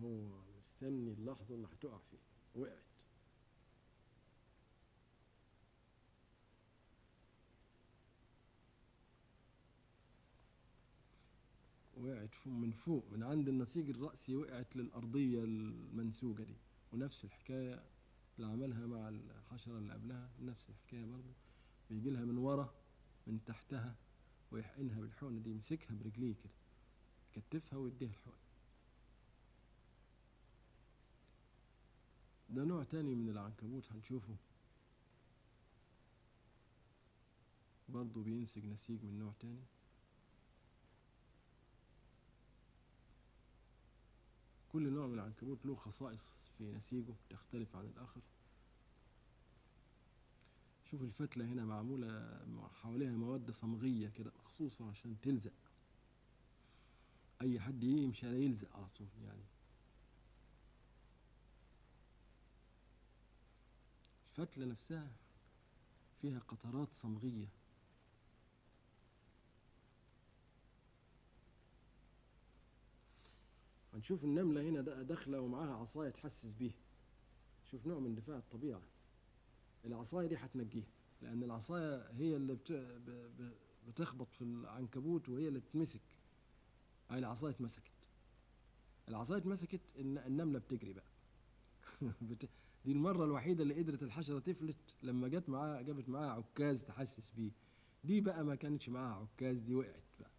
هو مستني اللحظة اللي هتقع فيه وقعت وقعت فوق من فوق من عند النسيج الرأسي وقعت للأرضية المنسوجة دي ونفس الحكاية اللي عملها مع الحشرة اللي قبلها نفس الحكاية برضه بيجي لها من ورا من تحتها ويحقنها بالحقنة دي يمسكها برجليه كده يكتفها ويديها الحقنة ده نوع تاني من العنكبوت هنشوفه برضه بينسج نسيج من نوع تاني كل نوع من العنكبوت له خصائص في نسيجه تختلف عن الآخر شوف الفتلة هنا معمولة حواليها مواد صمغية كده مخصوصة عشان تلزق أي حد يمشي على يلزق على طول يعني الفتلة نفسها فيها قطرات صمغية هنشوف النملة هنا دا- داخلة ومعاها عصاية تحسس بيها شوف نوع من دفاع الطبيعة العصاية دي هتنجيها لأن العصاية هي اللي بت... ب... ب... بتخبط في العنكبوت وهي اللي بتمسك هاي العصاية اتمسكت العصاية اتمسكت الن- النملة بتجري بقى بت... دي المرة الوحيدة اللي قدرت الحشرة تفلت لما جت معاها جابت معاها عكاز تحسس بيه دي بقى ما كانتش معاها عكاز دي وقعت بقى